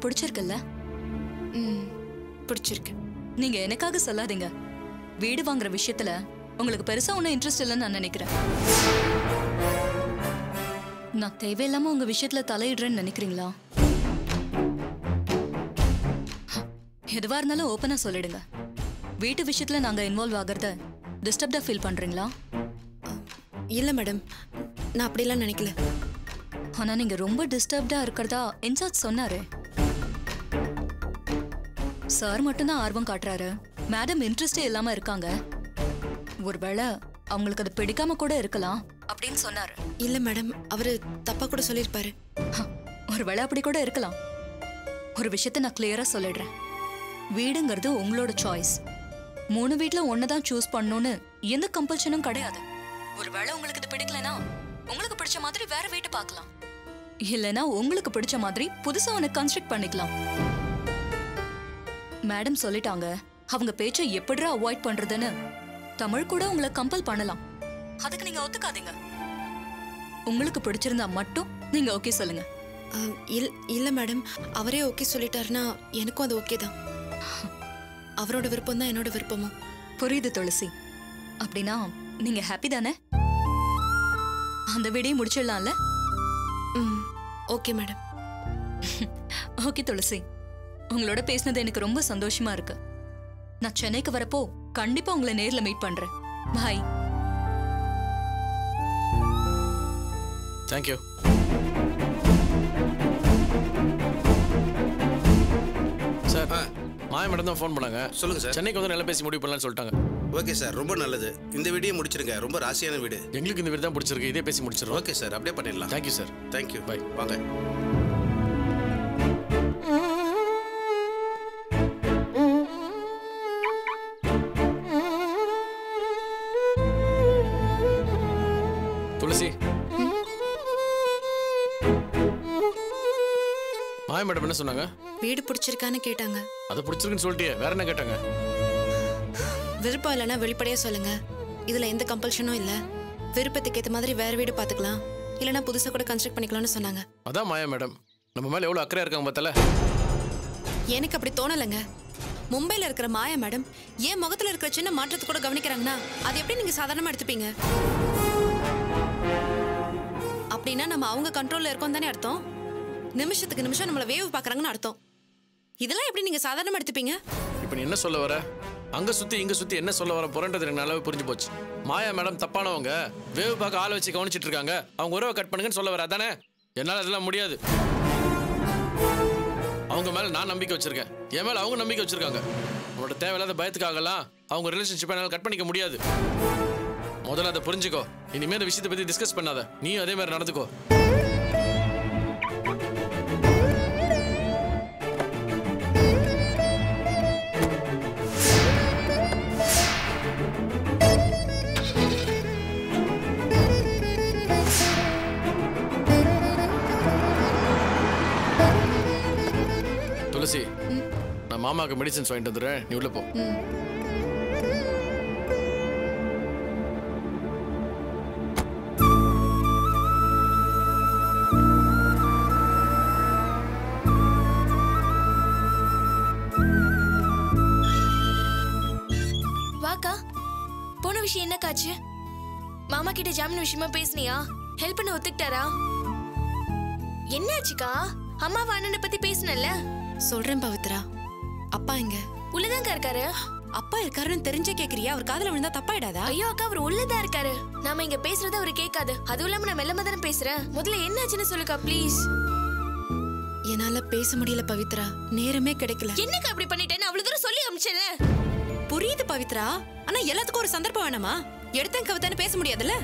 பிடிச்சிருக்குல்ல ம் பிடிச்சிருக்கு நீங்க எனக்காக சொல்லாதீங்க வீடு வாங்குற விஷயத்துல உங்களுக்கு பெருசா ஒன்றும் இன்ட்ரெஸ்ட் இல்லைன்னு நான் நினைக்கிறேன் நான் தேவையில்லாம உங்க விஷயத்துல தலையிடுறேன்னு நினைக்கிறீங்களா எதுவா இருந்தாலும் ஓப்பனா சொல்லிடுங்க வீட்டு விஷயத்துல நாங்க இன்வால்வ் ஆகிறத டிஸ்டர்ப்டா ஃபீல் பண்றீங்களா இல்லை மேடம் நான் அப்படிலாம் நினைக்கல ஆனா நீங்க ரொம்ப டிஸ்டர்ப்டா இருக்கிறதா இன்சார்ஜ் சொன்னாரு சார் மட்டும்தான் ஆர்வம் காட்டுறாரு மேடம் இன்ட்ரெஸ்டே இல்லாம இருக்காங்க ஒருவேளை அவங்களுக்கு அது பிடிக்காம கூட இருக்கலாம் அப்படின்னு சொன்னாரு இல்லை மேடம் அவர் தப்பாக கூட சொல்லியிருப்பாரு ஹ, ஒருவேளை அப்படி கூட இருக்கலாம் ஒரு விஷயத்த நான் கிளியரா சொல்லிடுறேன் வீடுங்கிறது உங்களோட சாய்ஸ் மூணு வீட்ல ஒன்னதான் சூஸ் பண்ணணும்னு எந்த கம்பல்ஷனும் கிடையாது ஒருவேளை உங்களுக்கு இது பிடிக்கலனா உங்களுக்கு பிடிச்ச மாதிரி வேற வீட்டை பார்க்கலாம் இல்லனா உங்களுக்கு பிடிச்ச மாதிரி புதுசா ஒன்னு கன்ஸ்ட்ரக்ட் பண்ணிக்கலாம் மேடம் சொல்லிட்டாங்க அவங்க பேச்சை எப்படிடா அவாய்ட் பண்றதுன்னு தமிழ் கூட உங்களை கம்பல் பண்ணலாம் அதுக்கு நீங்க ஒத்துக்காதீங்க உங்களுக்கு பிடிச்சிருந்தா மட்டும் நீங்க ஓகே சொல்லுங்க அஹ், இல் இல்லை மேடம் அவரே ஓகே சொல்லிட்டாருன்னா எனக்கும் அது ஓகே தான் அவரோட விருப்பம் தான் என்னோட விருப்பமும் புரியுது துளசி அப்படின்னா நீங்க ஹாப்பி தானே அந்த வீடியோ முடிச்சிடலாம்ல ம் ஓகே மேடம் ஓகே துளசி உங்களோட பேசினது எனக்கு ரொம்ப சந்தோஷமா இருக்கு நான் சென்னைக்கு வரப்போ கண்டிப்பா உங்களை நேர்ல மீட் பண்றேன் bye thank you sir Maya madam தான் ஃபோன் பண்ணாங்க சொல்லுங்க சார் சென்னைக்கு வந்து நல்லா பேசி முடிவு பண்ணலாம்னு சொல்லிட்டாங்க ஓகே சார் ரொம்ப நல்லது இந்த வீடியோ முடிச்சிருங்க ரொம்ப ராசியான வீடு எங்களுக்கு இந்த வீடு தான் பிடிச்சிருக்கு இதே பேசி முடிச்சிடுறோம் ஓகே சார் அப்படியே பண்ணிடலாம் தேங்க்யூ சார் தேங்க்யூ Bye. வாங்க துளசி மாயா மேடம் என்ன சொன்னாங்க வீடு பிடிச்சிருக்கான்னு கேட்டாங்க அதை பிடிச்சிருக்குன்னு சொல்லிட்டியே வேற என்ன கேட்டாங்க விருப்பம் இல்லைன்னா வெளிப்படையா சொல்லுங்க இதுல எந்த கம்பல்ஷனும் இல்ல விருப்பத்துக்கு ஏத்த மாதிரி வேற வீடு பாத்துக்கலாம் இல்லைன்னா புதுசா கூட கன்ஸ்ட்ரக்ட் பண்ணிக்கலாம்னு சொன்னாங்க அதான் மாயா மேடம் நம்ம மேல எவ்வளவு அக்கறையா இருக்காங்க பார்த்தல எனக்கு அப்படி தோணலைங்க மும்பைல இருக்கிற மாயா மேடம் ஏன் முகத்துல இருக்கிற சின்ன மாற்றத்தை கூட கவனிக்கிறாங்கன்னா அது எப்படி நீங்க சாதாரணமா எடுத்துப்பீங்க அப்படின்னா நம்ம அவங்க கண்ட்ரோல்ல இருக்கோம் தானே அர்த்தம் நிமிஷத்துக்கு நிமிஷம் நம்மள வேவ் பாக்குறாங்கன்னு அர்த்தம் இதெல்லாம் எப்படி நீங்க சாதாரணமா எடுத்துப்பீங்க இப்போ நீ என்ன சொல்ல வர அங்க சுத்தி இங்க சுத்தி என்ன சொல்ல வர போறன்றது எனக்கு நல்லாவே புரிஞ்சு போச்சு மாயா மேடம் தப்பானவங்க வேவு பார்க்க ஆள் வச்சு கவனிச்சிட்டு இருக்காங்க அவங்க உறவை கட் பண்ணுங்கன்னு சொல்ல வர அதானே என்னால அதெல்லாம் முடியாது அவங்க மேல நான் நம்பிக்கை வச்சிருக்கேன் என் மேல அவங்க நம்பிக்கை வச்சிருக்காங்க உன்னோட தேவையில்லாத பயத்துக்காகலாம் அவங்க ரிலேஷன்ஷிப்பை என்னால் கட் பண்ணிக்க முடியாது முதல்ல அதை புரிஞ்சுக்கோ இனிமே இந்த விஷயத்தை பத்தி டிஸ்கஸ் பண்ணாத நீயும் அதே மாதிரி நடந்துக்கோ துளசி நான் மாமாவுக்கு மெடிசன்ஸ் வாங்கிட்டு வந்துடுறேன் நீ உள்ள போ வாக்கா போன விஷயம் என்னக்காச்சு மாமா கிட்ட ஜாமீன் விஷயமா பேசுனியா ஹெல்ப் பண்ண ஒத்துக்கிட்டாரா என்னாச்சுக்கா அம்மா அண்ணனை பத்தி பேசுனல்ல சொல்றேன் பவித்ரா அப்பா எங்க உள்ளதாங்க இருக்காரு அப்பா இருக்காருன்னு தெரிஞ்சே கேக்குறியா அவர் காதுல விழுந்தா தப்பாயிடாதா ஐயோ அக்கா அவர் உள்ளதா இருக்காரு நாம இங்க பேசுறது அவர் கேட்காது அதுவும் இல்லாம நான் மெல்லமா தானே பேசுறேன் முதல்ல என்னாச்சுன்னு சொல்லுக்கா ப்ளீஸ் என்னால பேச முடியல பவித்ரா நேரமே கிடைக்கல என்னக்கா அப்படி பண்ணிட்டேன்னு அவ்வளவு தூரம் சொல்லி அமிச்சேன்ல புரியுது பவித்ரா ஆனா எல்லாத்துக்கும் ஒரு சந்தர்ப்பம் வேணாமா எடுத்தேன் கவிதான்னு பேச முடியாதுல்ல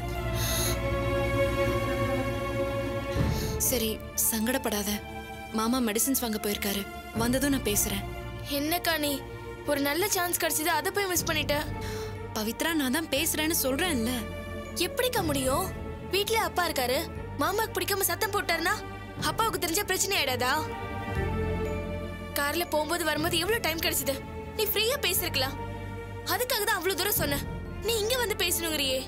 சரி சங்கடப்படாத மாமா மெடிசின்ஸ் வாங்க போயிருக்காரு வந்ததும் நான் பேசுறேன் என்னக்கா நீ ஒரு நல்ல சான்ஸ் கிடைச்சது அதை போய் மிஸ் பண்ணிட்ட பவித்ரா நான் தான் பேசுறேன்னு சொல்றேன்ல எப்படிக்கா முடியும் வீட்ல அப்பா இருக்காரு மாமாக்கு பிடிக்காம சத்தம் போட்டாருன்னா அப்பாவுக்கு தெரிஞ்ச பிரச்சனை ஆயிடாதா கார்ல போகும்போது வரும்போது எவ்வளவு டைம் கிடைச்சது நீ ஃப்ரீயா பேசிருக்கலாம் அதுக்காக தான் அவ்வளவு தூரம் சொன்னேன் நீ இங்க வந்து பேசணுங்கிறியே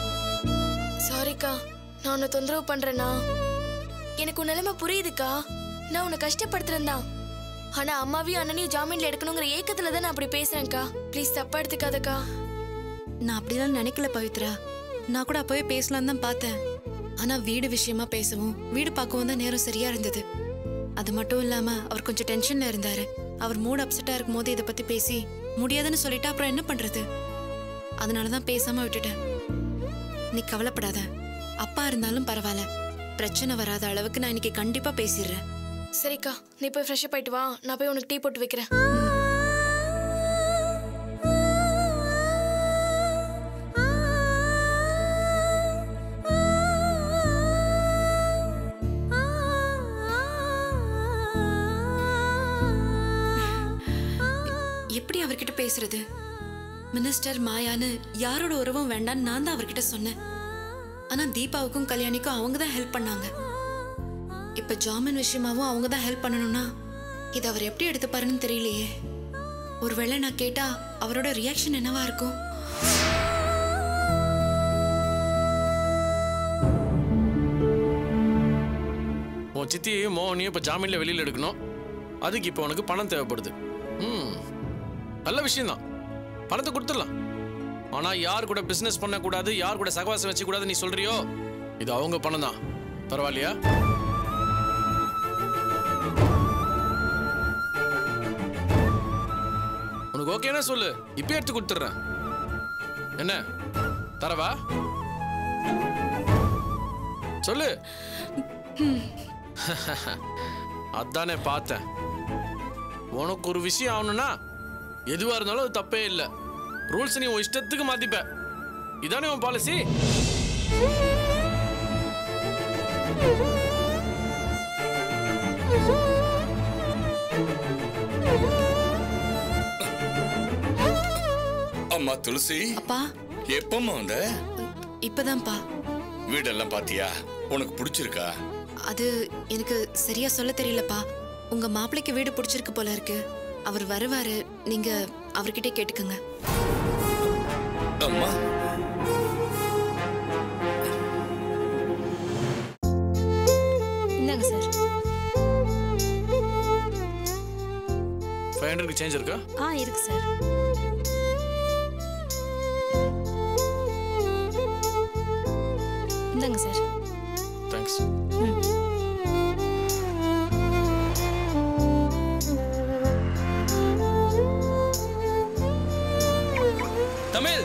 சாரிக்கா நான் உன்னை தொந்தரவு பண்றேனா எனக்கு உன் நிலைமை புரியுதுக்கா நான் உன்னை கஷ்டப்படுத்துறேன் தான் ஆனா அம்மாவையும் அண்ணனையும் ஜாமீன்ல எடுக்கணுங்கிற ஏக்கத்துல தான் நான் அப்படி பேசுறேன்க்கா ப்ளீஸ் தப்பா எடுத்துக்காதக்கா நான் அப்படிலாம் நினைக்கல பவித்ரா நான் கூட அப்பவே பேசலாம் தான் பார்த்தேன் ஆனா வீடு விஷயமா பேசவும் வீடு பார்க்கவும் தான் நேரம் சரியா இருந்தது அது மட்டும் இல்லாம அவர் கொஞ்சம் டென்ஷன்ல இருந்தாரு அவர் மூட் அப்செட்டா இருக்கும் போது இதை பத்தி பேசி முடியாதுன்னு சொல்லிட்டா அப்புறம் என்ன பண்றது அதனாலதான் பேசாம விட்டுட்டேன் நீ கவலைப்படாத அப்பா இருந்தாலும் பரவாயில்ல பிரச்சனை வராத அளவுக்கு நான் இன்னைக்கு கண்டிப்பா பேசிடுறேன் சரிக்கா நீ போய் ஃப்ரெஷ் அப் ஆயிட்டு வா நான் போய் உனக்கு டீ போட்டு வைக்கிறேன் எப்படி அவர்கிட்ட பேசுறது மினிஸ்டர் மாயான்னு யாரோட உறவும் வேண்டான்னு நான் தான் அவர்கிட்ட சொன்னேன் ஆனா தீபாவுக்கும் கல்யாணிக்கும் அவங்க தான் ஹெல்ப் பண்ணாங்க இப்ப ஜாமீன் விஷயமாவும் அவங்க தான் ஹெல்ப் பண்ணணும்னா இது அவர் எப்படி எடுத்துப்பாருன்னு தெரியலையே ஒருவேளை நான் கேட்டா அவரோட ரியாக்ஷன் என்னவா இருக்கும் உன் சித்தியையும் மோகனையும் இப்போ ஜாமீனில் வெளியில் எடுக்கணும் அதுக்கு இப்போ உனக்கு பணம் தேவைப்படுது ம் நல்ல விஷயம்தான் பணத்தை கொடுத்துடலாம் ஆனால் யார் கூட பிஸ்னஸ் பண்ணக்கூடாது யார் கூட சகவாசம் வச்சுக்கூடாது நீ சொல்றியோ இது அவங்க பணம் தான் பரவாயில்லையா உனக்கு ஓகேனா சொல்லு இப்போ எடுத்து கொடுத்துட்றேன் என்ன தரவா சொல்லு அதானே பார்த்தேன் உனக்கு ஒரு விஷயம் ஆகணும்னா எதுவா இருந்தாலும் அது தப்பே இல்லை ரூல்ஸ் நீ உன் இஷ்டத்துக்கு மாத்திப்ப இதானே உன் பாலிசி அம்மா துளசி அப்பா எப்பம்மா வந்த இப்பதான்ப்பா வீடெல்லாம் பாத்தியா உனக்கு பிடிச்சிருக்கா அது எனக்கு சரியா சொல்ல தெரியலப்பா உங்க மாப்பிள்ளைக்கு வீடு பிடிச்சிருக்கு போல இருக்கு அவர் வருவாரு நீங்க அவர்கிட்ட கேட்டுக்கோங்க அம்மா இந்தாங்க சார் ஃபைவ் ஹண்ட்ரட்க்கு சேஞ்ச் இருக்கா ஆ இருக்கு சார் இந்தாங்க சார் தேங்க்ஸ் தமிழ்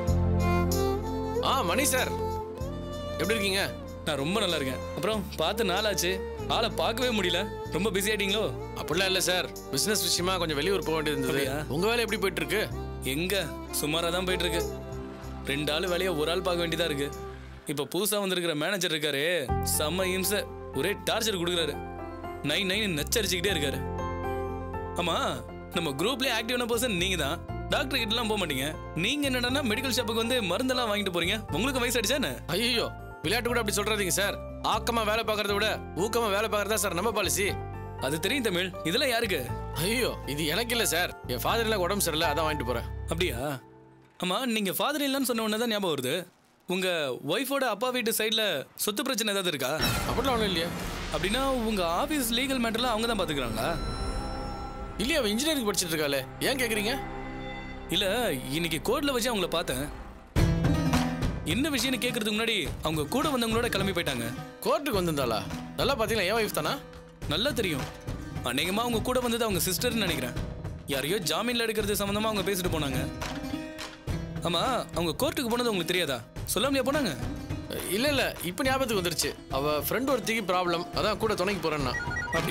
ஆ மணி சார் எப்படி இருக்கீங்க நான் ரொம்ப நல்லா இருக்கேன் அப்புறம் பார்த்து நாளாச்சு ஆளை பார்க்கவே முடியல ரொம்ப பிஸி ஆயிட்டீங்களோ அப்படிலாம் இல்லை சார் பிசினஸ் விஷயமா கொஞ்சம் வெளியூர் போக வேண்டியது இருந்தது அப்படியா? உங்க வேலை எப்படி போயிட்டு இருக்கு எங்க சுமாராக தான் போயிட்டு இருக்கு ரெண்டு ஆள் வேலையை ஒரு ஆள் பார்க்க வேண்டியதா இருக்கு இப்போ புதுசாக வந்திருக்கிற மேனேஜர் இருக்காரு செம்ம இம்சை ஒரே டார்ச்சர் கொடுக்குறாரு நைன் நைன் நச்சரிச்சுக்கிட்டே இருக்காரு ஆமா நம்ம குரூப்லயே ஆக்டிவான பர்சன் நீங்க தான் டாக்டர் கிட்டலாம் போக மாட்டீங்க நீங்க என்னடா மெடிக்கல் ஷாப்புக்கு வந்து மருந்தெல்லாம் வாங்கிட்டு போறீங்க உங்களுக்கு வயசாயிடுச்சா என்ன ஐயோ விளையாட்டு கூட அப்படி சொல்றாதீங்க சார் ஆக்கமா வேலை பார்க்கறத விட ஊக்கமா வேலை பார்க்கறதா சார் நம்ம பாலிசி அது தெரியும் தமிழ் இதெல்லாம் யாருக்கு ஐயோ இது எனக்கு இல்லை சார் என் ஃபாதர் எல்லாம் உடம்பு சரியில்லை அதான் வாங்கிட்டு போறேன் அப்படியா ஆமா நீங்க ஃபாதர் இல்லைன்னு சொன்ன உடனே தான் ஞாபகம் வருது உங்க ஒய்ஃபோட அப்பா வீட்டு சைடுல சொத்து பிரச்சனை ஏதாவது இருக்கா அப்படிலாம் ஒன்றும் இல்லையா அப்படின்னா உங்க ஆபீஸ் லீகல் மேட்டர்லாம் அவங்க தான் பாத்துக்கிறாங்களா இல்லையா அவன் இன்ஜினியரிங் படிச்சிட்டு இருக்காளே ஏன் கேக்குறீங்க இல்ல இன்னைக்கு கோர்ட்ல வச்சு அவங்கள பார்த்தேன் என்ன விஷயம்னு கேட்கறதுக்கு முன்னாடி அவங்க கூட வந்தவங்களோட கிளம்பி போயிட்டாங்க கோர்ட்டுக்கு வந்திருந்தாளா நல்லா பாத்தீங்களா என் ஒய்ஃப் தானா நல்லா தெரியும் அநேகமா அவங்க கூட வந்தது அவங்க சிஸ்டர்னு நினைக்கிறேன் யாரையோ ஜாமீன்ல எடுக்கிறது சம்பந்தமா அவங்க பேசிட்டு போனாங்க ஆமா அவங்க கோர்ட்டுக்கு போனது உங்களுக்கு தெரியாதா சொல்லாமலையா போனாங்க இல்ல இல்ல இப்ப ஞாபகத்துக்கு வந்துருச்சு அவ ஃப்ரெண்ட் ஒருத்திக்கு ப்ராப்ளம் அதான் கூட துணைக்கு போறேன்னா அப்படி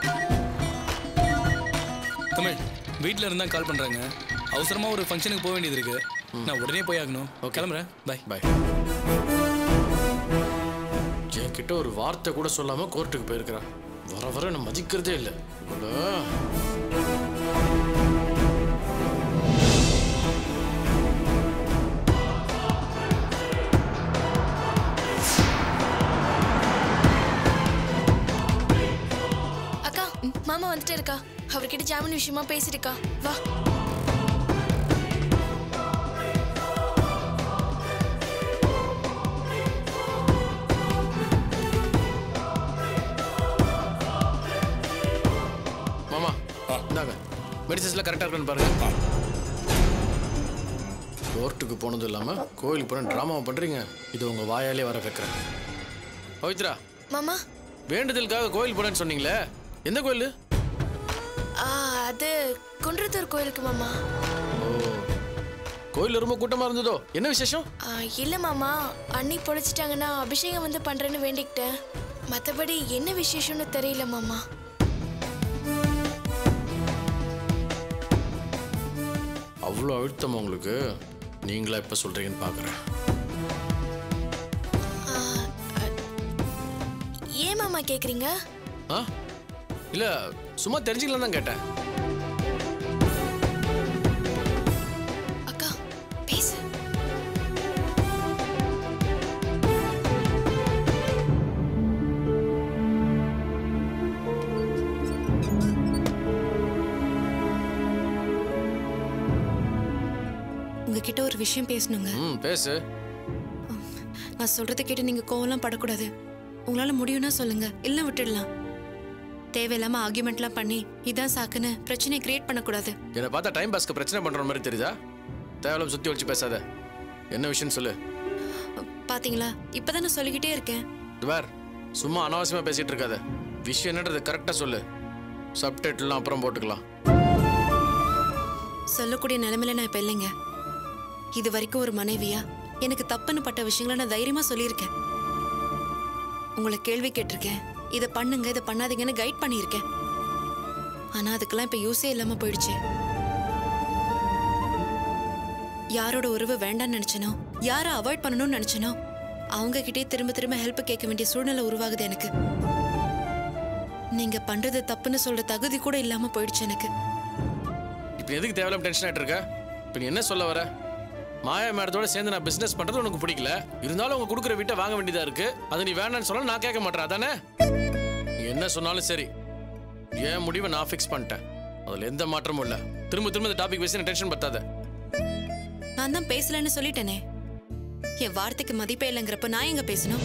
தமிழ் வீட்ல இருந்தா கால் பண்றாங்க அவசரமா ஒரு ஃபங்க்ஷனுக்கு போக வேண்டியது இருக்கு நான் உடனே போய் ஆகணும் கிளம்புறேன் பை பை என்கிட்ட ஒரு வார்த்தை கூட சொல்லாம கோர்ட்டுக்கு போயிருக்கிறான் வர வர நான் மதிக்கிறதே இல்லை இவள. அக்கா மாமா வந்துட்டே இருக்கா அவர்கிட்ட ஜாமீன் விஷயமா பேசிருக்கா வா டீட்டெயில்ஸ்லாம் கரெக்டாக இருக்குன்னு பாருங்க கோர்ட்டுக்கு போனதும் இல்லாமல் கோயிலுக்கு போன ட்ராமாவை பண்ணுறீங்க இது உங்கள் வாயாலே வர வைக்கிறேன் பவித்ரா மாமா வேண்டுதலுக்காக கோயில் போனேன்னு சொன்னீங்களே எந்த கோயில் ஆ, அது குன்றத்தூர் கோயிலுக்கு மாமா ஓ கோயில் ரொம்ப கூட்டமாக இருந்ததோ என்ன விசேஷம் ஆ, இல்ல மாமா அண்ணி பொழைச்சிட்டாங்கன்னா அபிஷேகம் வந்து பண்றேன்னு வேண்டிக்கிட்டேன் மத்தபடி என்ன விசேஷம்னு தெரியல மாமா அவ்வளோ அழுத்தமா உங்களுக்கு நீங்களா இப்போ சொல்கிறீங்கன்னு பார்க்குறேன் ஆ, அ, ஏன் மாமா கேக்குறீங்க ஆ இல்லை சும்மா தெரிஞ்சுக்கலாம் தான் கேட்டேன் அக்கா பேசு உங்ககிட்ட ஒரு விஷயம் பேசணுங்க ம் பேசு நான் சொல்றதை கேட்டு நீங்க கோவம்லாம் படக்கூடாது உங்களால முடியும்னா சொல்லுங்க இல்ல விட்டுடலாம் தேவையில்லாம ஆர்குமெண்ட்லாம் பண்ணி இதான் சாக்குன்னு பிரச்சனையை கிரியேட் பண்ணக்கூடாது என்னை பார்த்தா டைம் பாஸ்க்கு பிரச்சனை பண்ணுற மாதிரி தெரியுதா தேவையில்லாம சுற்றி வச்சு பேசாத என்ன விஷயம்னு சொல்லு பாத்தீங்களா இப்பதான் நான் சொல்லிக்கிட்டே இருக்கேன் இது வேற சும்மா அனாவசியமாக பேசிகிட்டு இருக்காத விஷயம் என்னன்றது கரெக்டாக சொல்லு சப்டைட்டில்லாம் அப்புறம் போட்டுக்கலாம் சொல்லக்கூடிய நிலைமையில நான் இப்ப இல்லைங்க இது வரைக்கும் ஒரு மனைவியா எனக்கு தப்புன்னு பட்ட விஷயங்களை நான் தைரியமா சொல்லியிருக்கேன் உங்களை கேள்வி கேட்டிருக்கேன் இதை பண்ணுங்க இதை பண்ணாதீங்கன்னு கைட் பண்ணியிருக்கேன் ஆனா அதுக்கெல்லாம் இப்ப யூஸே இல்லாம போயிடுச்சு யாரோட உறவு வேண்டாம்னு நினைச்சனோ யாரை அவாய்ட் பண்ணணும்னு நினைச்சனோ அவங்க கிட்டே திரும்ப திரும்ப ஹெல்ப் கேட்க வேண்டிய சூழ்நிலை உருவாகுது எனக்கு நீங்க பண்றது தப்புன்னு சொல்ற தகுதி கூட இல்லாம போயிடுச்சு எனக்கு இப்போ எதுக்கு தேவையில்லாம டென்ஷன் ஆகிட்டு இருக்க இப்போ நீ என்ன சொல்ல வர மாயா மேடத்தோட சேர்ந்து நான் பிஸ்னஸ் பண்ணுறது உனக்கு பிடிக்கல இருந்தாலும் அவங்க கொடுக்குற வீட்டை வாங்க வேண்டியதாக இருக்கு அது நீ வேண்டாம்னு சொன்னா நான் கேட்க மாட்டேன் அதானே நீ என்ன சொன்னாலும் சரி என் முடிவை நான் ஃபிக்ஸ் பண்ணிட்டேன் அதில் எந்த மாற்றமும் இல்லை திரும்ப திரும்ப இந்த டாபிக் பேசி டென்ஷன் பத்தாத நான் தான் பேசலன்னு சொல்லிட்டேனே என் வார்த்தைக்கு மதிப்பே இல்லைங்கிறப்ப நான் எங்க பேசணும்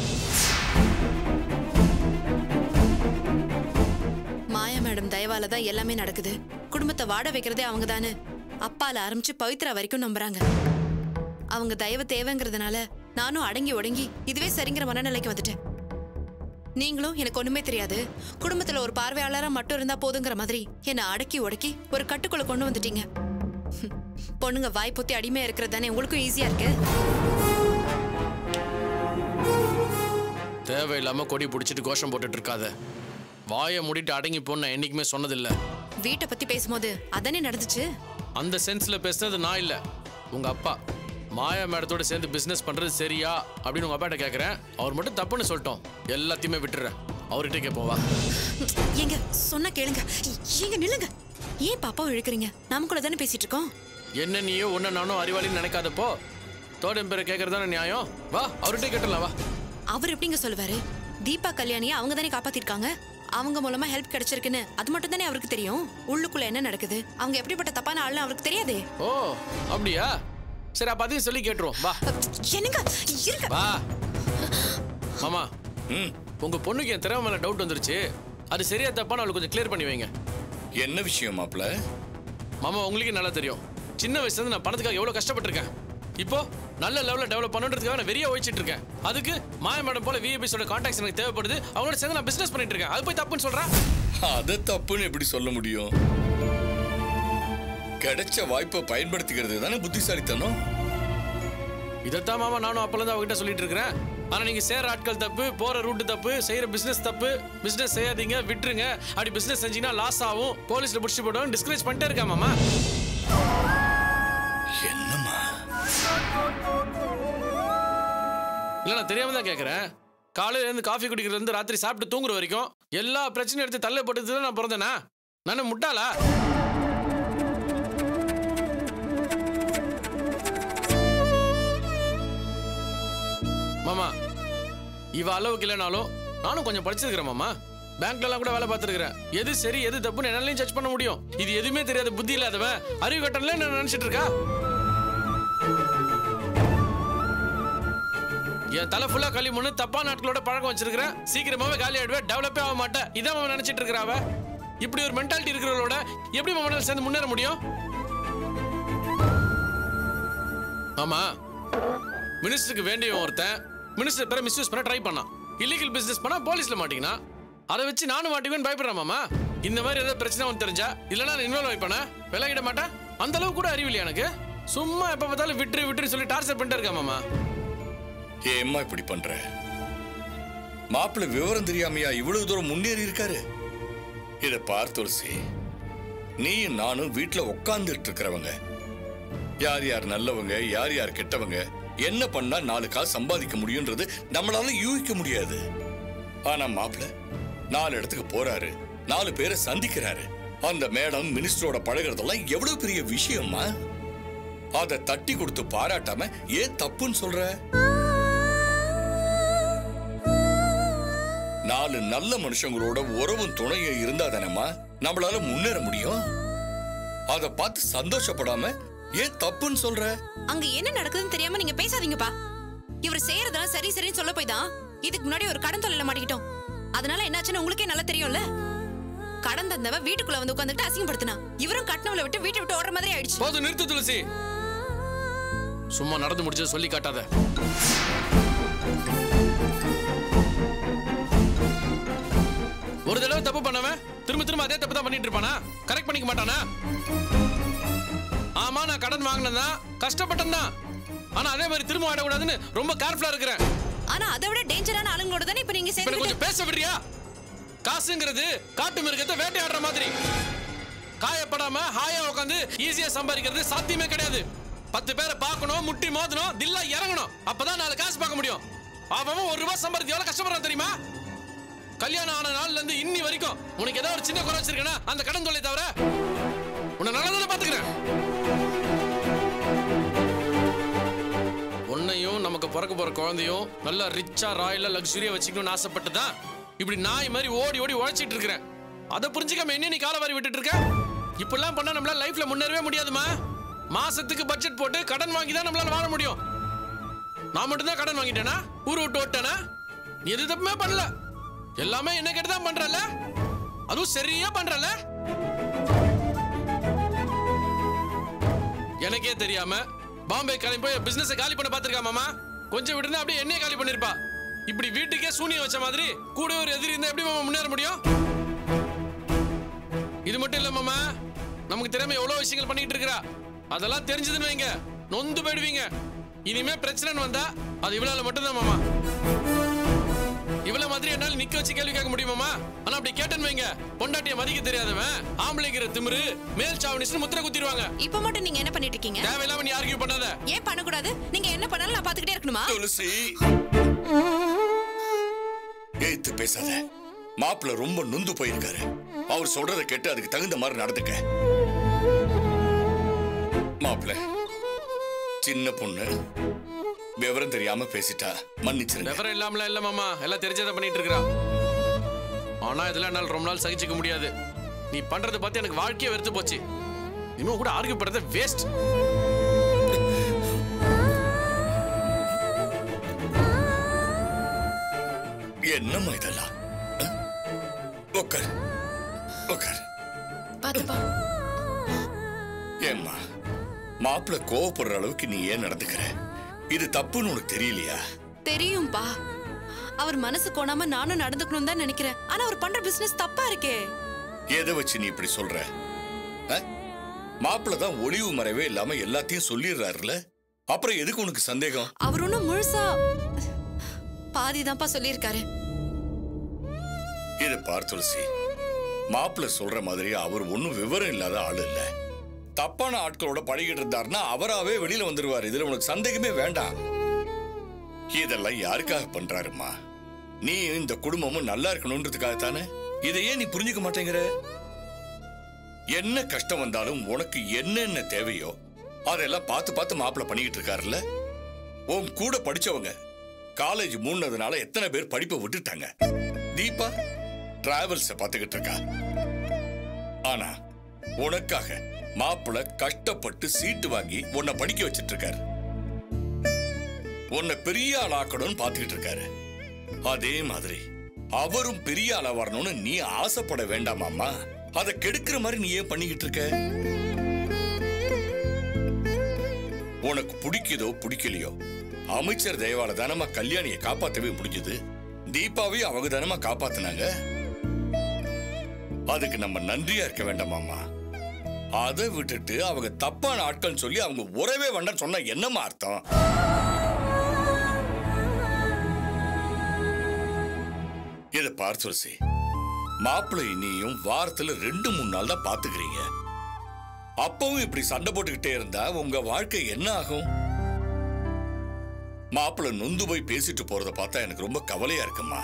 மாயா மேடம் தயவால தான் எல்லாமே நடக்குது குடும்பத்தை வாட வைக்கிறதே அவங்க தானே அப்பால ஆரம்பிச்சு பவித்ரா வரைக்கும் நம்புறாங்க அவங்க தயவு தேவைங்கிறதுனால நானும் அடங்கி ஒடங்கி இதுவே சரிங்கிற மனநிலைக்கு வந்துட்டேன் நீங்களும் எனக்கு ஒண்ணுமே தெரியாது குடும்பத்துல ஒரு பார்வையாளரா மட்டும் இருந்தா போதுங்கிற மாதிரி என்னை அடக்கி ஒடக்கி ஒரு கட்டுக்குள்ள கொண்டு வந்துட்டீங்க பொண்ணுங்க வாய் பொத்தி அடிமையா இருக்கிறது தானே உங்களுக்கும் ஈஸியா இருக்கு தேவையில்லாம கொடி பிடிச்சிட்டு கோஷம் போட்டுட்டு இருக்காத வாயை மூடிட்டு அடங்கி போன்னு நான் என்னைக்குமே சொன்னதில்லை வீட்டை பத்தி பேசும்போது அதானே நடந்துச்சு அந்த சென்ஸ்ல பேசுனது நான் இல்ல உங்க அப்பா மாயா மேடத்தோட சேர்ந்து பிசினஸ் பண்றது சரியா அப்படின்னு உங்க அப்பாட்ட கேக்குறேன் அவர் மட்டும் தப்புன்னு சொல்லிட்டோம் எல்லாத்தையுமே விட்டுறேன் அவர்கிட்ட கேட்போம் வா ஏங்க சொன்னா கேளுங்க ஏங்க நில்லுங்க ஏன் பாப்பாவை இழுக்கிறீங்க நாம கூட தானே பேசிட்டு இருக்கோம் என்ன நீயோ ஒன்னு நானும் அறிவாளின்னு நினைக்காதப்போ தோடம் பேரை கேட்கறது தானே நியாயம் வா அவர்கிட்ட கேட்டலாம் வா அவர் எப்படிங்க சொல்லுவாரு தீபா கல்யாணியை அவங்க தானே காப்பாத்திருக்காங்க அவங்க மூலமா ஹெல்ப் கிடைச்சிருக்குன்னு அது மட்டும் தானே அவருக்கு தெரியும் உள்ளுக்குள்ள என்ன நடக்குது அவங்க எப்படிப்பட்ட தப்பான ஆள்னு அவருக்கு தெரியாதே ஓ அப்படியா சரி அப்ப அதையும் சொல்லி கேட்டுருவோம் வா என்னங்க இருங்க வா மாமா ம் உங்க பொண்ணுக்கு என் திறமை மேல டவுட் வந்துருச்சு அது சரியா தப்பான்னு அவளுக்கு கொஞ்சம் கிளியர் பண்ணி வைங்க என்ன விஷயம் மாப்ள மாமா உங்களுக்கே நல்லா தெரியும் சின்ன வயசுல இருந்து நான் பணத்துக்காக எவ்வளவு கஷ்டப்பட்டிருக்கேன் இப்போ நல்ல லெவல்ல டெவலப் பண்ணுன்றதுக்காக நான் வெறியா ஒழிச்சிட்டு இருக்கேன் அதுக்கு மாய மேடம் போல விஏபிஸோட கான்டாக்ட்ஸ் எனக்கு தேவைப்படுது அவங்களோட சேர்ந்து நான் பிசினஸ் பண்ணிட்டு இருக்கேன் அது போய் தப்புன்னு சொல்றேன் அதை தப்புன்னு எப்படி சொல்ல முடியும் கிடைச்ச வாய்ப்பை பயன்படுத்திக்கிறது தானே புத்திசாலித்தனம் இதைத்தான் மாமா நானும் அப்பல இருந்து அவகிட்ட சொல்லிட்டு இருக்கிறேன் ஆனா நீங்க சேர ஆட்கள் தப்பு போற ரூட் தப்பு செய்யற பிசினஸ் தப்பு பிசினஸ் செய்யாதீங்க விட்டுருங்க அப்படி பிசினஸ் செஞ்சீங்கன்னா லாஸ் ஆகும் போலீஸ்ல புடிச்சு போடுவாங்க டிஸ்கரேஜ் பண்ணிட்டே இருக்கா மாமா என்னம்மா இல்ல நான் தெரியாம தான் கேக்குறேன் காலையில இருந்து காஃபி குடிக்கிறதுல இருந்து ராத்திரி சாப்பிட்டு தூங்குற வரைக்கும் எல்லா பிரச்சனையும் எடுத்து தள்ள போட்டது தான் நான் பிறந்தேனா நான் முட்டாளா மாமா இவ அளவுக்கு இல்லைனாலும் நானும் கொஞ்சம் படிச்சிருக்கிறேன் மாமா பேங்க்ல எல்லாம் கூட வேலை பார்த்துருக்கிறேன் எது சரி எது தப்புன்னு என்னாலையும் ஜட்ஜ் பண்ண முடியும் இது எதுவுமே தெரியாத புத்தி இல்லாதவன் அறிவு கட்டணல நான் நினைச்சிட்டு இருக்கா என் தலை ஃபுல்லா களி முன்னு தப்பா நாட்களோட பழக்கம் வச்சிருக்கிறேன் சீக்கிரமாவே காலி ஆயிடுவேன் டெவலப்பே ஆக மாட்டேன் இதான் அவன் நினைச்சிட்டு இருக்கிறாவ இப்படி ஒரு மென்டாலிட்டி இருக்கிறவங்களோட எப்படி மாமனால சேர்ந்து முன்னேற முடியும் ஆமா மினிஸ்டருக்கு வேண்டிய ஒருத்தன் மினிஸ்டர் பேரை மிஸ்யூஸ் பண்ண ட்ரை பண்ணான் இல்லீகல் பிசினஸ் பண்ணா போலீஸ்ல மாட்டிக்கினா அதை வச்சு நானும் மாட்டிக்குவேன் பயப்படுறேன் மாமா இந்த மாதிரி ஏதாவது பிரச்சனை வந்து தெரிஞ்சா இல்லைன்னா நான் இன்வால்வ் ஆயிப்பேனா விலகிட மாட்டேன் அந்த அளவுக்கு கூட அறிவில்லை எனக்கு சும்மா எப்ப பார்த்தாலும் விட்டுரு விட்டுரு சொல்லி டார்ச்சர் பண்ணிட்டு இருக்கேன் மாமா ஏம்மா இப்படி பண்ற மாப்பிள்ளை விவரம் தெரியாமையா இவ்வளவு தூரம் முன்னேறி இருக்காரு இத பார் துளசி நீயும் நானும் வீட்டுல உட்கார்ந்துட்டு இருக்கிறவங்க யார் யார் நல்லவங்க யார் யார் கெட்டவங்க என்ன பண்ணா நாலு காசு சம்பாதிக்க முடியும்ன்றது நம்மளால யூகிக்க முடியாது ஆனா மாப்பிள்ளை நாலு இடத்துக்கு போறாரு நாலு பேரை சந்திக்கிறாரு அந்த மேடம் மினிஸ்டரோட பழகுறதெல்லாம் எவ்வளவு பெரிய விஷயமா அதை தட்டி கொடுத்து பாராட்டாம ஏன் தப்புன்னு சொல்ற நாலு நல்ல மனுஷங்களோட உறவும் துணையும் இருந்தா தானேம்மா நம்மளால முன்னேற முடியும் அத பார்த்து சந்தோஷப்படாம ஏன் தப்புன்னு சொல்ற அங்க என்ன நடக்குதுன்னு தெரியாம நீங்க பேசாதீங்கப்பா இவர் செய்யறதெல்லாம் சரி சரின்னு சொல்ல போய் தான் இதுக்கு முன்னாடி ஒரு கடன் தொழில மாட்டிக்கிட்டோம் அதனால என்னாச்சுன்னு உங்களுக்கே நல்லா தெரியும்ல கடன் தந்தவ வீட்டுக்குள்ள வந்து உட்காந்துட்டு அசிங்கப்படுத்தினா இவரும் கட்டினவளை விட்டு வீட்டை விட்டு ஓடுற மாதிரி ஆயிடுச்சு போதும் நிறுத்து துளசி சும்மா நடந்து முடிச்சதை சொல்லி காட்டாத ஒரு தடவை தப்பு பண்ணவன் திரும்ப திரும்ப அதே தப்பு தான் பண்ணிட்டு இருப்பானா கரெக்ட் பண்ணிக்க மாட்டானா ஆமா நான் கடன் வாங்கினதா கஷ்டப்பட்டேன் தான் ஆனா அதே மாதிரி திரும்ப ஆடக்கூடாதுன்னு ரொம்ப கேர்ஃபுல்லா இருக்கிறேன் ஆனா அதை விட டேஞ்சரான ஆளுங்களோட தானே இப்ப நீங்க இப்ப எனக்கு சேர்ந்து கொஞ்சம் பேச விடுறியா காசுங்கிறது காட்டு மிருகத்தை வேட்டையாடுற மாதிரி காயப்படாம ஹாயா உட்காந்து ஈஸியா சம்பாதிக்கிறது சாத்தியமே கிடையாது பத்து பேரை பார்க்கணும் முட்டி மோதணும் தில்லா இறங்கணும் அப்பதான் நாலு காசு பார்க்க முடியும் அவன் ஒரு ரூபாய் சம்பாதிக்க எவ்வளவு கஷ்டப்படுறான் தெரியுமா கல்யாணம் ஆன நாள்ல இருந்து இன்னி வரைக்கும் உனக்கு ஏதாவது ஒரு சின்ன குறை வச்சிருக்கேனா அந்த கடன் தொல்லை தவிர உன்னை நல்லதான பாத்துக்கிறேன் உன்னையும் நமக்கு பிறக்க போற குழந்தையும் நல்லா ரிச்சா ராயலா லக்ஸுரியா வச்சுக்கணும்னு ஆசைப்பட்டு தான் இப்படி நாய் மாதிரி ஓடி ஓடி உழைச்சிட்டு இருக்கிறேன் அதை புரிஞ்சுக்காம என்ன நீ காலவாரி விட்டுட்டு இருக்க இப்படிலாம் பண்ணா நம்மளால லைஃப்ல முன்னேறவே முடியாதுமா மாசத்துக்கு பட்ஜெட் போட்டு கடன் வாங்கி தான் நம்மளால வாழ முடியும் நான் மட்டும் தான் கடன் வாங்கிட்டேனா ஊர் விட்டு ஓட்டேனா நீ எது தப்புமே பண்ணல எல்லாமே என்ன கேட்டு தான் பண்றல அதுவும் சரியா பண்றல எனக்கே தெரியாம பாம்பே கிளம்பி போய் பிசினஸ் காலி பண்ண பாத்திருக்கா மாமா கொஞ்சம் விட்டுருந்தா அப்படியே என்னைய காலி பண்ணிருப்பா இப்படி வீட்டுக்கே சூனியம் வச்ச மாதிரி கூட ஒரு எதிரி இருந்தா எப்படி மாமா முன்னேற முடியும் இது மட்டும் இல்ல மாமா நமக்கு திறமை எவ்வளவு விஷயங்கள் பண்ணிட்டு இருக்கிறா அதெல்லாம் தெரிஞ்சதுன்னு வைங்க நொந்து போயிடுவீங்க இனிமே பிரச்சனைன்னு வந்தா அது இவளால மட்டும்தான் மாமா இவ்வளவு மாதிரி என்னால நிக்க வச்சு கேள்வி கேட்க முடியுமாமா ஆனா அப்படி கேட்டேன்னு வைங்க பொண்டாட்டிய மதிக்க தெரியாதவன் ஆம்பளைங்கிற திமிரு மேல் சாவணிச்சு முத்திர குத்திடுவாங்க இப்ப மட்டும் நீங்க என்ன பண்ணிட்டு இருக்கீங்க தேவையில்லாம நீ ஆர்கியூ பண்ணாத ஏன் பண்ணக்கூடாது நீங்க என்ன பண்ணாலும் நான் பாத்துக்கிட்டே இருக்கணுமா துளசி ஏத்து பேசாத மாப்பிள்ள ரொம்ப நொந்து போயிருக்காரு அவர் சொல்றதை கேட்டு அதுக்கு தகுந்த மாதிரி நடந்துக்க மாப்பிள்ள சின்ன பொண்ணு விவரம் தெரியாம பேசிட்டா மன்னிச்சிருங்க விவரம் இல்லாமலாம் இல்ல மாமா எல்லாம் தெரிஞ்சதை பண்ணிட்டு இருக்கிறா ஆனா இதெல்லாம் என்னால ரொம்ப நாள் சகிச்சுக்க முடியாது நீ பண்றதை பார்த்து எனக்கு வாழ்க்கையே வெறுத்து போச்சு இன்னும் கூட ஆர்கியூ பண்றது வேஸ்ட் என்னம்மா இதெல்லாம் அஹ்? உக்கார் உக்கார் பாத்துப்பா ஏம்மா மாப்பிள்ள கோவப்படுற அளவுக்கு நீ ஏன் நடந்துக்கிற இது தப்புன்னு உனக்கு தெரியலையா தெரியும்பா அவர் மனசு கோணாம நானும் நடந்துக்கணும் தான் நினைக்கிறேன் ஆனா அவர் பண்ற பிசினஸ் தப்பா இருக்கே எதை வச்சு நீ இப்படி சொல்ற அஹ்? மாப்பிள்ளை தான் ஒளிவு மறைவே இல்லாம எல்லாத்தையும் சொல்லிடுறாருல அப்புறம் எதுக்கு உனக்கு சந்தேகம் அவர் ஒன்னும் முழுசா பாதி தான்ப்பா சொல்லியிருக்காரு இதை பார் துளசி மாப்பிள்ளை சொல்ற மாதிரி அவர் ஒன்றும் விவரம் இல்லாத ஆளு இல்ல தப்பான ஆட்களோட பழகிட்டு இருந்தாருன்னா அவராவே வெளியில வந்துருவாரு இதுல உனக்கு சந்தேகமே வேண்டாம் இதெல்லாம் யாருக்காக பண்றாருமா நீ இந்த குடும்பமும் நல்லா இருக்கணும்ன்றதுக்காக தானே இதை ஏன் நீ புரிஞ்சுக்க மாட்டேங்கிற என்ன கஷ்டம் வந்தாலும் உனக்கு என்னென்ன தேவையோ அதெல்லாம் பார்த்து பார்த்து மாப்பிள்ளை பண்ணிக்கிட்டு இருக்காருல்ல உன் கூட படிச்சவங்க காலேஜ் மூணதுனால எத்தனை பேர் படிப்பை விட்டுட்டாங்க தீபா டிராவல்ஸ பார்த்துக்கிட்டு இருக்கா ஆனா உனக்காக மாப்பிள்ளை கஷ்டப்பட்டு சீட்டு வாங்கி உன்னை படிக்க வச்சிட்டு இருக்காரு உன்னை பெரிய ஆள் ஆக்கணும்னு பார்த்துக்கிட்டு இருக்காரு அதே மாதிரி அவரும் பெரிய ஆளா வரணும்னு நீ ஆசைப்பட வேண்டாமாம்மா அதை கெடுக்கிற மாதிரி நீ ஏன் பண்ணிக்கிட்டு இருக்க உனக்கு பிடிக்குதோ பிடிக்கலையோ அமைச்சர் தயவால தானமா கல்யாணியை காப்பாத்தவே முடிஞ்சது தீபாவையும் அவங்க தானமா காப்பாத்துனாங்க அதுக்கு நம்ம நன்றியா இருக்க வேண்டாமாமா அதை விட்டுட்டு அவங்க தப்பான ஆட்கள் சொல்லி அவங்க உறவே வேண்டாம் சொன்னா என்னமா அர்த்தம் இதை பார் துளசி மாப்பிள்ளை நீயும் வாரத்துல ரெண்டு மூணு நாள் தான் பாத்துக்கிறீங்க அப்பவும் இப்படி சண்டை போட்டுக்கிட்டே இருந்தா உங்க வாழ்க்கை என்ன ஆகும் மாப்பிள்ளை நொந்து போய் பேசிட்டு போறத பார்த்தா எனக்கு ரொம்ப கவலையா இருக்குமா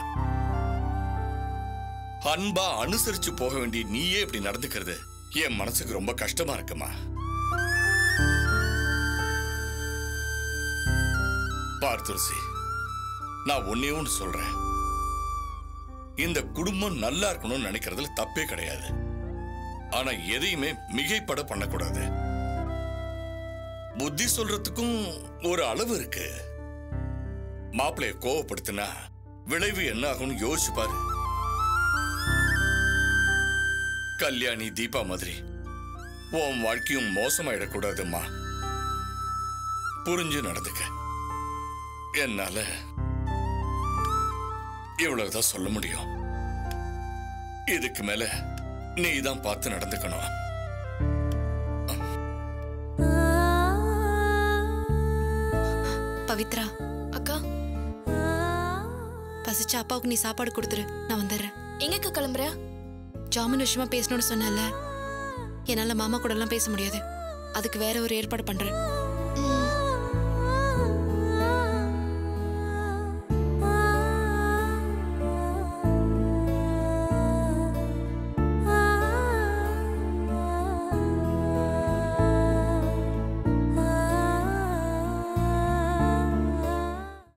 அன்பா அனுசரிச்சு போக வேண்டிய நீயே இப்படி நடந்துக்கிறது என் மனசுக்கு ரொம்ப கஷ்டமா இருக்குமா பார் துளசி நான் ஒன்னே ஒன்று சொல்றேன் இந்த குடும்பம் நல்லா இருக்கணும்னு நினைக்கிறதுல தப்பே கிடையாது ஆனா எதையுமே மிகைப்பட பண்ணக்கூடாது புத்தி சொல்றதுக்கும் ஒரு அளவு இருக்கு மாப்பிளைய கோவப்படுத்தினா விளைவு என்ன ஆகும்னு யோசிச்சு பாரு கல்யாணி தீபா மாதிரி உன் வாழ்க்கையும் மோசமாயிடக்கூடாதும்மா புரிஞ்சு நடந்துக்க என்னால இவ்வளவுதான் சொல்ல முடியும் இதுக்கு மேல நீ தான் பார்த்து நடந்துக்கணும் பவித்ரா அக்கா பசிச்ச அப்பாவுக்கு நீ சாப்பாடு கொடுத்துரு நான் வந்துடுறேன் எங்கக்கா கிளம்புற ஜாமீன் விஷயமா பேசணும்னு சொன்னல என்னால மாமா கூட எல்லாம் பேச முடியாது அதுக்கு வேற ஒரு ஏற்பாடு பண்றேன்